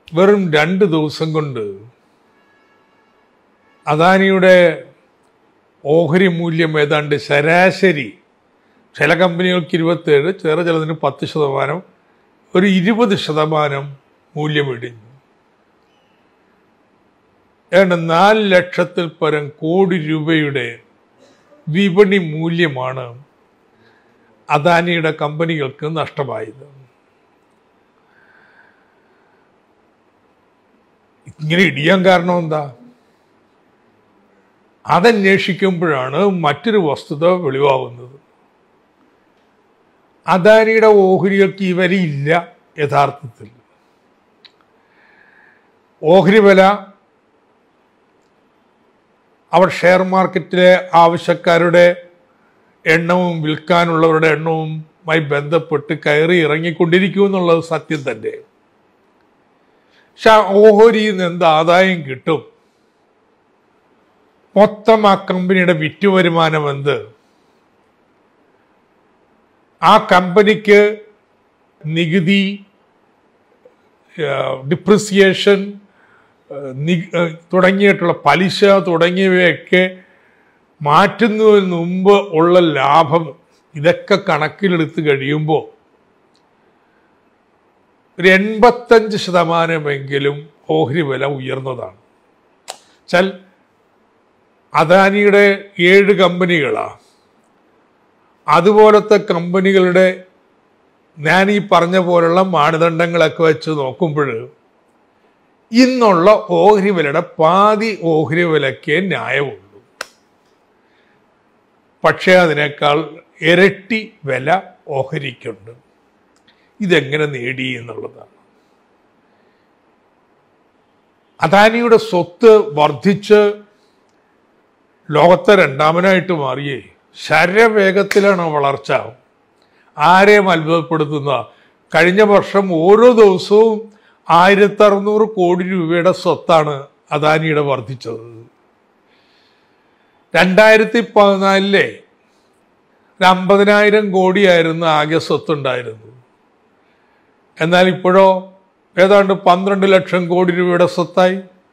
വെറും രണ്ട് ദിവസം കൊണ്ട് അദാനിയുടെ ഓഹരി മൂല്യം ഏതാണ്ട് ശരാശരി ചില കമ്പനികൾക്ക് ഇരുപത്തേഴ് ചില ചിലതിന് പത്ത് ശതമാനം ഒരു ഇരുപത് ശതമാനം മൂല്യം ഇടിഞ്ഞു ഏതാണ്ട് നാല് ലക്ഷത്തിൽ പരം കോടി രൂപയുടെ വിപണി മൂല്യമാണ് അദാനിയുടെ കമ്പനികൾക്ക് നഷ്ടമായത് ഇങ്ങനെ ഇടിയാൻ കാരണം എന്താ അതന്വേഷിക്കുമ്പോഴാണ് മറ്റൊരു വസ്തുത വെളിവാകുന്നത് അദാനിയുടെ ഓഹരികൾക്ക് ഈ വിലയില്ല യഥാർത്ഥത്തിൽ ഓഹരി വില അവർ ഷെയർ മാർക്കറ്റിലെ ആവശ്യക്കാരുടെ എണ്ണവും വിൽക്കാനുള്ളവരുടെ എണ്ണവുമായി ബന്ധപ്പെട്ട് കയറി ഇറങ്ങിക്കൊണ്ടിരിക്കും എന്നുള്ളത് സത്യം തന്നെ പക്ഷെ ആ ഓഹരിയിൽ നിന്ന് എന്ത് ആദായം കിട്ടും മൊത്തം ആ കമ്പനിയുടെ വിറ്റു വരുമാനം എന്ത് ആ കമ്പനിക്ക് നികുതി ഡിപ്രിസിയേഷൻ തുടങ്ങിയിട്ടുള്ള പലിശ തുടങ്ങിയവയൊക്കെ മാറ്റുന്നതിന് മുമ്പ് ഉള്ള ലാഭം ഇതൊക്കെ കണക്കിലെടുത്ത് കഴിയുമ്പോൾ ഒരു എൺപത്തഞ്ച് ശതമാനമെങ്കിലും ഓഹരി വില ഉയർന്നതാണ് ചൽ അദാനിയുടെ ഏഴ് കമ്പനികളാണ് അതുപോലത്തെ കമ്പനികളുടെ ഞാൻ ഈ പറഞ്ഞ പോലുള്ള മാനദണ്ഡങ്ങളൊക്കെ വെച്ച് നോക്കുമ്പോൾ ഇന്നുള്ള ഓഹരി വിലയുടെ പാതി ഓഹരി വിലയ്ക്കേ ന്യായമുള്ളൂ പക്ഷേ അതിനേക്കാൾ ഇരട്ടി വില ഓഹരിക്കുണ്ട് ഇതെങ്ങനെ നേടി എന്നുള്ളതാണ് അദാനിയുടെ സ്വത്ത് വർദ്ധിച്ച് ലോകത്തെ രണ്ടാമനായിട്ട് മാറിയേ ശരവേഗത്തിലാണ് വളർച്ച ആരെയും അത്ഭുതപ്പെടുത്തുന്ന കഴിഞ്ഞ വർഷം ഓരോ ദിവസവും ആയിരത്തി അറുന്നൂറ് കോടി രൂപയുടെ സ്വത്താണ് അദാനിയുടെ വർദ്ധിച്ചത് രണ്ടായിരത്തി പതിനാലിലെ ഒരു അമ്പതിനായിരം കോടിയായിരുന്നു ആകെ സ്വത്തുണ്ടായിരുന്നു എന്നാൽ ഇപ്പോഴോ ഏതാണ്ട് പന്ത്രണ്ട് ലക്ഷം കോടി രൂപയുടെ സ്വത്തായി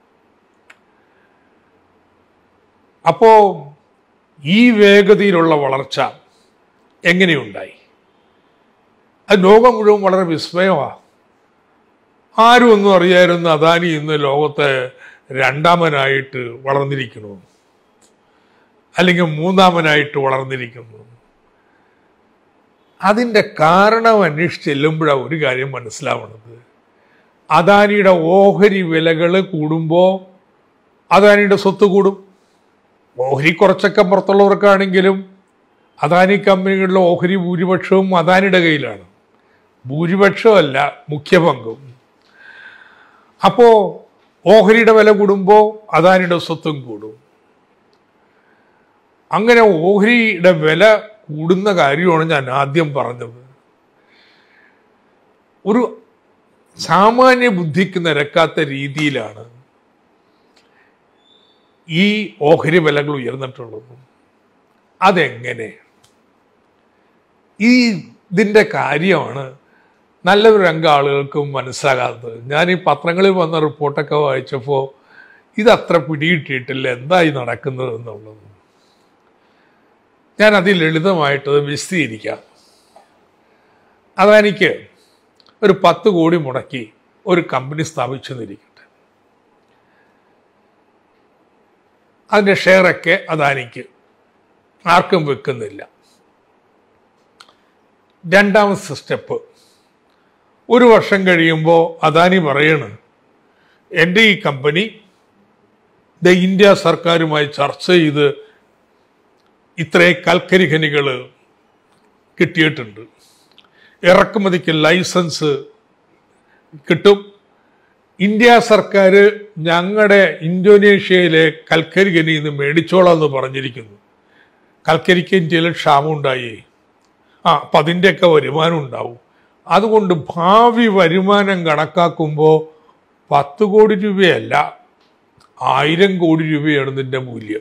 അപ്പോ ഈ വേഗതയിലുള്ള വളർച്ച എങ്ങനെയുണ്ടായി അത് ലോകം മുഴുവൻ വളരെ വിസ്മയമാണ് ആരും ഒന്നും അറിയായിരുന്നു അദാനി ഇന്ന് ലോകത്തെ രണ്ടാമനായിട്ട് വളർന്നിരിക്കുന്നു അല്ലെങ്കിൽ മൂന്നാമനായിട്ട് വളർന്നിരിക്കുന്നു അതിൻ്റെ കാരണം അന്വേഷിച്ച് ചെല്ലുമ്പോഴാണ് ഒരു കാര്യം മനസ്സിലാവുന്നത് അദാനിയുടെ ഓഹരി വിലകൾ കൂടുമ്പോൾ അദാനിയുടെ സ്വത്ത് കൂടും ഓഹരി കുറച്ചൊക്കെ പുറത്തുള്ളവർക്കാണെങ്കിലും അദാനി കമ്പനികളിലെ ഓഹരി ഭൂരിപക്ഷവും അദാനിയുടെ കയ്യിലാണ് ഭൂരിപക്ഷമല്ല മുഖ്യ പങ്കും അപ്പോൾ ഓഹരിയുടെ വില കൂടുമ്പോൾ അദാനിയുടെ സ്വത്തും കൂടും അങ്ങനെ ഓഹരിയുടെ വില കൂടുന്ന കാര്യമാണ് ഞാൻ ആദ്യം പറഞ്ഞത് ഒരു സാമാന്യ ബുദ്ധിക്ക് നിരക്കാത്ത രീതിയിലാണ് ഈ ഓഹരി വിലകൾ ഉയർന്നിട്ടുള്ളത് അതെങ്ങനെ ഈ ഇതിൻ്റെ കാര്യമാണ് നല്ലൊരു രംഗ ആളുകൾക്കും മനസ്സിലാകാത്തത് ഞാൻ ഈ പത്രങ്ങളിൽ വന്ന റിപ്പോർട്ടൊക്കെ വായിച്ചപ്പോൾ ഇതത്ര പിടികിട്ടിയിട്ടില്ല എന്തായി നടക്കുന്നത് എന്നുള്ളത് ഞാൻ അതിൽ ലളിതമായിട്ട് വിശദീകരിക്കാം അതെനിക്ക് ഒരു പത്ത് കോടി മുടക്കി ഒരു കമ്പനി സ്ഥാപിച്ചു എന്നിരിക്കട്ടെ അതിൻ്റെ ഷെയറൊക്കെ അദാനിക്ക് ആർക്കും വെക്കുന്നില്ല രണ്ടാമത്തെ സ്റ്റെപ്പ് ഒരു വർഷം കഴിയുമ്പോൾ അദാനി പറയണ് എൻ്റെ ഈ കമ്പനി ദ ഇന്ത്യ സർക്കാരുമായി ചർച്ച ചെയ്ത് ഇത്രയും കൽക്കരി ഖനികൾ കിട്ടിയിട്ടുണ്ട് ഇറക്കുമതിക്ക് ലൈസൻസ് കിട്ടും ഇന്ത്യ സർക്കാർ ഞങ്ങളുടെ ഇന്തോനേഷ്യയിലെ കൽക്കരി ഖനി ഇന്ന് മേടിച്ചോളാം എന്ന് പറഞ്ഞിരിക്കുന്നു കൽക്കരിക്ക് ഇന്ത്യയിൽ ക്ഷാമമുണ്ടായി ആ അപ്പം അതിൻ്റെയൊക്കെ വരുമാനം ഉണ്ടാവും അതുകൊണ്ട് ഭാവി വരുമാനം കണക്കാക്കുമ്പോൾ പത്ത് കോടി രൂപയല്ല ആയിരം കോടി രൂപയാണ് ഇതിൻ്റെ മൂല്യം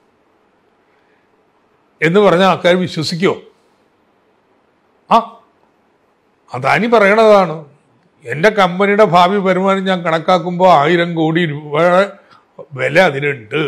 എന്ന് പറഞ്ഞ ആൾക്കാർ വിശ്വസിക്കോ ആ അദാനി പറയണതാണ് എൻ്റെ കമ്പനിയുടെ ഭാവി വരുമാനം ഞാൻ കണക്കാക്കുമ്പോൾ ആയിരം കോടി രൂപ വില അതിനുണ്ട്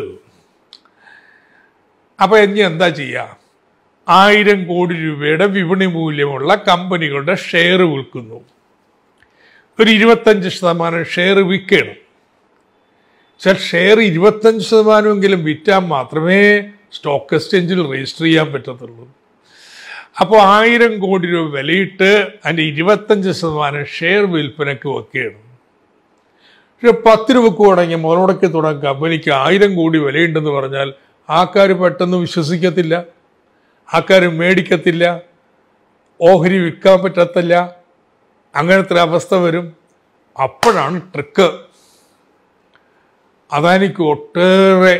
അപ്പൊ ഇനി എന്താ ചെയ്യുക ആയിരം കോടി രൂപയുടെ വിപണി മൂല്യമുള്ള കമ്പനികളുടെ ഷെയർ വിൽക്കുന്നു ഒരു ഇരുപത്തഞ്ച് ശതമാനം ഷെയർ വിൽക്കണം പക്ഷെ ഷെയർ ഇരുപത്തഞ്ച് ശതമാനമെങ്കിലും വിറ്റാൽ മാത്രമേ സ്റ്റോക്ക് എക്സ്ചേഞ്ചിൽ രജിസ്റ്റർ ചെയ്യാൻ പറ്റത്തുള്ളൂ അപ്പോൾ ആയിരം കോടി രൂപ വിലയിട്ട് അതിൻ്റെ ഇരുപത്തഞ്ച് ശതമാനം ഷെയർ വിൽപ്പനയ്ക്ക് വെക്കുകയാണ് പക്ഷെ പത്ത് രൂപക്ക് തുടങ്ങി മുതലുടക്കി തുടങ്ങിയ കമ്പനിക്ക് ആയിരം കോടി വിലയുണ്ടെന്ന് പറഞ്ഞാൽ ആൾക്കാർ പെട്ടെന്ന് വിശ്വസിക്കത്തില്ല ആൾക്കാർ മേടിക്കത്തില്ല ഓഹരി വിൽക്കാൻ പറ്റത്തില്ല അങ്ങനത്തെ ഒരു അവസ്ഥ വരും അപ്പോഴാണ് ട്രിക്ക് അദാനിക്ക് ഒട്ടേറെ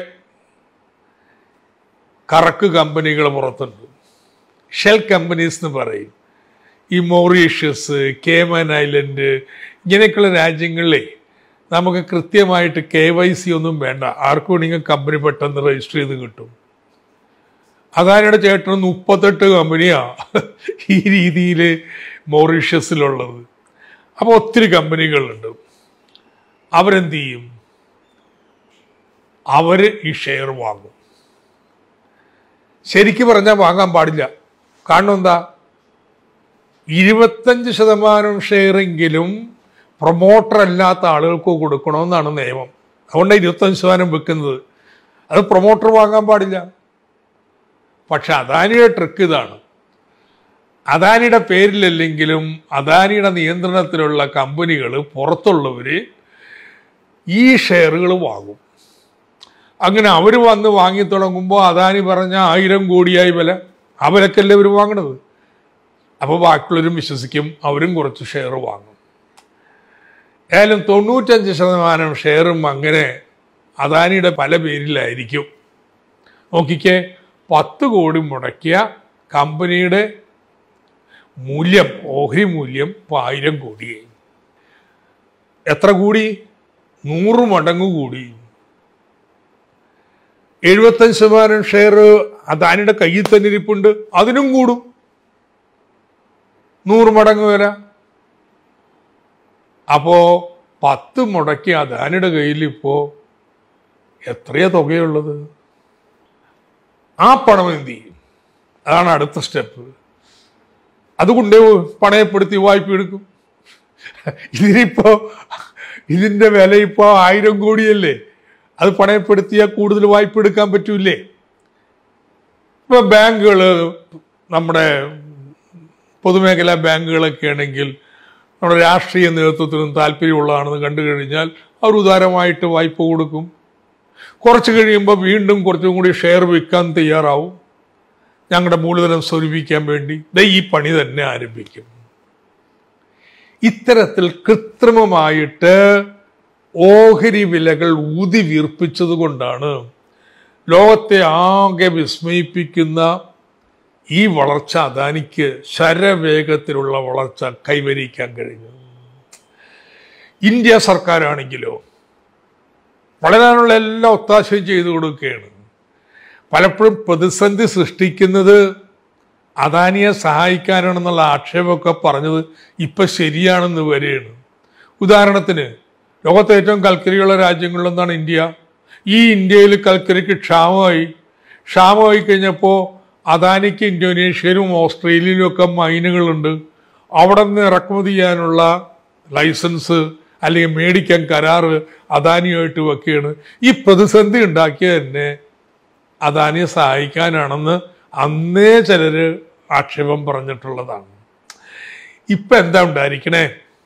കറക്ക് കമ്പനികൾ പുറത്തുണ്ട് ഷെൽ കമ്പനീസ് എന്ന് പറയും ഈ മൗറീഷ്യസ് കേമൻ ഐലൻഡ് ഇങ്ങനെയൊക്കെയുള്ള രാജ്യങ്ങളിലെ നമുക്ക് കൃത്യമായിട്ട് കെ വൈ സി ഒന്നും വേണ്ട ആർക്കും വേണമെങ്കിൽ കമ്പനി പെട്ടെന്ന് രജിസ്റ്റർ ചെയ്ത് കിട്ടും അദാനിയുടെ ചേട്ടൻ മുപ്പത്തെട്ട് കമ്പനിയാ ഈ രീതിയിൽ മൗറീഷ്യസിലുള്ളത് അപ്പോൾ ഒത്തിരി കമ്പനികളുണ്ട് അവരെന്ത് ചെയ്യും അവര് ഈ ഷെയർ വാങ്ങും ശരിക്ക് പറഞ്ഞാൽ വാങ്ങാൻ പാടില്ല കാരണം എന്താ ഇരുപത്തഞ്ച് ശതമാനം ഷെയറെങ്കിലും പ്രൊമോട്ടർ അല്ലാത്ത ആളുകൾക്ക് കൊടുക്കണമെന്നാണ് നിയമം അതുകൊണ്ട് ഇരുപത്തഞ്ച് ശതമാനം വെക്കുന്നത് അത് പ്രൊമോട്ടർ വാങ്ങാൻ പാടില്ല പക്ഷെ അദാനിയുടെ ട്രിക്ക് ഇതാണ് അദാനിയുടെ പേരിലല്ലെങ്കിലും അദാനിയുടെ നിയന്ത്രണത്തിലുള്ള കമ്പനികൾ പുറത്തുള്ളവര് ഈ ഷെയറുകൾ വാങ്ങും അങ്ങനെ അവർ വന്ന് വാങ്ങി തുടങ്ങുമ്പോൾ അദാനി പറഞ്ഞ ആയിരം കോടിയായി വില ആ വിലക്കല്ലേ ഇവർ വാങ്ങണത് അപ്പോൾ ബാക്കിയുള്ളവരും വിശ്വസിക്കും അവരും കുറച്ച് ഷെയർ വാങ്ങും ഏതായാലും തൊണ്ണൂറ്റഞ്ച് ശതമാനം ഷെയറും അങ്ങനെ അദാനിയുടെ പല പേരിലായിരിക്കും നോക്കിക്കേ പത്ത് കോടി മുടക്കിയ കമ്പനിയുടെ മൂല്യം ഓഹരി മൂല്യം ഇപ്പോൾ ആയിരം കോടിയായി എത്ര കൂടി നൂറ് മടങ്ങ് കൂടി എഴുപത്തഞ്ച് ശതമാനം ഷെയർ അദാനിയുടെ കയ്യിൽ തന്നെ ഇരിപ്പുണ്ട് അതിനും കൂടും നൂറ് മടങ്ങ് വര അപ്പോ പത്ത് മുടക്കി അദാനിയുടെ കയ്യിൽ ഇപ്പോ എത്രയാ തുകയുള്ളത് ആ പണം എന്ത് ചെയ്യും അതാണ് അടുത്ത സ്റ്റെപ്പ് അതുകൊണ്ടേ പണയപ്പെടുത്തി വായ്പ എടുക്കും ഇതിനിപ്പോ ഇതിന്റെ വില ഇപ്പോ ആയിരം കോടിയല്ലേ അത് പണയപ്പെടുത്തിയാൽ കൂടുതൽ വായ്പ എടുക്കാൻ പറ്റൂലേ ഇപ്പൊ ബാങ്കുകൾ നമ്മുടെ പൊതുമേഖലാ ബാങ്കുകളൊക്കെ ആണെങ്കിൽ നമ്മുടെ രാഷ്ട്രീയ നേതൃത്വത്തിനും താല്പര്യമുള്ളതാണെന്ന് കണ്ടു കഴിഞ്ഞാൽ അവർ ഉദാരമായിട്ട് വായ്പ കൊടുക്കും കുറച്ച് കഴിയുമ്പോൾ വീണ്ടും കുറച്ചും കൂടി ഷെയർ വിൽക്കാൻ തയ്യാറാവും ഞങ്ങളുടെ മൂലധനം സ്വരൂപിക്കാൻ വേണ്ടി ദേ ഈ പണി തന്നെ ആരംഭിക്കും ഇത്തരത്തിൽ കൃത്രിമമായിട്ട് ഓഹരി വിലകൾ ഊതി വീർപ്പിച്ചത് കൊണ്ടാണ് ലോകത്തെ ആകെ വിസ്മയിപ്പിക്കുന്ന ഈ വളർച്ച അദാനിക്ക് ശരവേഗത്തിലുള്ള വളർച്ച കൈവരിക്കാൻ കഴിഞ്ഞു ഇന്ത്യ സർക്കാരാണെങ്കിലോ വളരാനുള്ള എല്ലാ ഒത്താശയും ചെയ്തു കൊടുക്കുകയാണ് പലപ്പോഴും പ്രതിസന്ധി സൃഷ്ടിക്കുന്നത് അദാനിയെ സഹായിക്കാനാണെന്നുള്ള ആക്ഷേപമൊക്കെ പറഞ്ഞത് ഇപ്പൊ ശരിയാണെന്ന് വരെയാണ് ഉദാഹരണത്തിന് ലോകത്തെ ഏറ്റവും കൽക്കരിയുള്ള രാജ്യങ്ങളിലൊന്നാണ് ഇന്ത്യ ഈ ഇന്ത്യയിൽ കൽക്കരിക്ക് ക്ഷാമമായി ക്ഷാമമായി കഴിഞ്ഞപ്പോൾ അദാനിക്ക് ഇന്തോനേഷ്യയിലും ഓസ്ട്രേലിയയിലും ഒക്കെ മൈനുകളുണ്ട് അവിടെ നിന്ന് ഇറക്കുമതി ചെയ്യാനുള്ള ലൈസൻസ് അല്ലെങ്കിൽ മേടിക്കാൻ കരാറ് അദാനിയായിട്ട് വെക്കുകയാണ് ഈ പ്രതിസന്ധി ഉണ്ടാക്കിയ തന്നെ അദാനിയെ സഹായിക്കാനാണെന്ന് അന്നേ ചിലര് ആക്ഷേപം പറഞ്ഞിട്ടുള്ളതാണ് ഇപ്പൊ എന്താ ഉണ്ടായിരിക്കണേ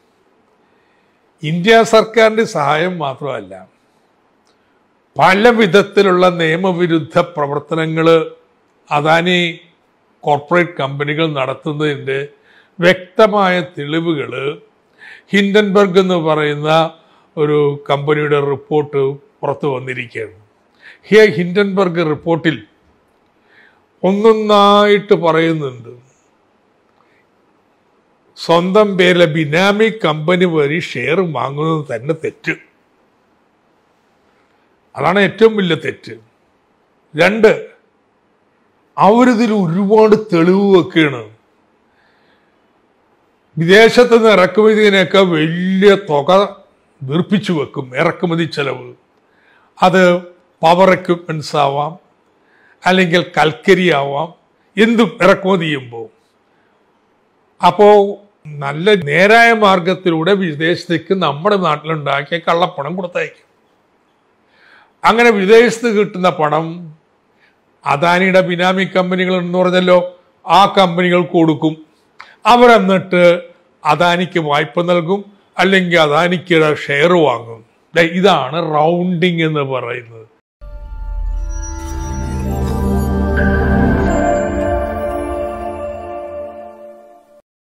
ഇന്ത്യ സർക്കാരിന്റെ സഹായം മാത്രമല്ല പല വിധത്തിലുള്ള നിയമവിരുദ്ധ പ്രവർത്തനങ്ങൾ അദാനി കോർപ്പറേറ്റ് കമ്പനികൾ നടത്തുന്നതിൻ്റെ വ്യക്തമായ തെളിവുകൾ ഹിൻഡൻബർഗ് എന്ന് പറയുന്ന ഒരു കമ്പനിയുടെ റിപ്പോർട്ട് പുറത്തു വന്നിരിക്കുകയാണ് ഹിയ ഹിൻഡൻബർഗ് റിപ്പോർട്ടിൽ ഒന്നൊന്നായിട്ട് പറയുന്നുണ്ട് സ്വന്തം പേരിലെ ബിനാമി കമ്പനി വഴി ഷെയർ വാങ്ങുന്നത് തന്നെ തെറ്റ് അതാണ് ഏറ്റവും വലിയ തെറ്റ് രണ്ട് അവരിതിൽ ഒരുപാട് തെളിവ് വെക്കുകയാണ് വിദേശത്ത് നിന്ന് ഇറക്കുമതി ചെയ്യുന്നതിനൊക്കെ വലിയ തുക വീർപ്പിച്ചു വെക്കും ഇറക്കുമതി ചെലവ് അത് പവർ എക്യുപ്മെൻറ്റ്സ് ആവാം അല്ലെങ്കിൽ കൽക്കരി ആവാം എന്തും ഇറക്കുമതി ചെയ്യുമ്പോൾ അപ്പോൾ നല്ല നേരായ മാർഗത്തിലൂടെ വിദേശത്തേക്ക് നമ്മുടെ നാട്ടിലുണ്ടാക്കിയ കള്ളപ്പണം കൊടുത്തയക്കും അങ്ങനെ വിദേശത്ത് കിട്ടുന്ന പണം അദാനിയുടെ ബിനാമി കമ്പനികൾ എന്ന് പറഞ്ഞല്ലോ ആ കമ്പനികൾക്ക് കൊടുക്കും അവർ എന്നിട്ട് അദാനിക്ക് വായ്പ നൽകും അല്ലെങ്കിൽ അദാനിക്ക് ഷെയർ വാങ്ങും ദേ ഇതാണ് റൗണ്ടിങ് എന്ന് പറയുന്നത്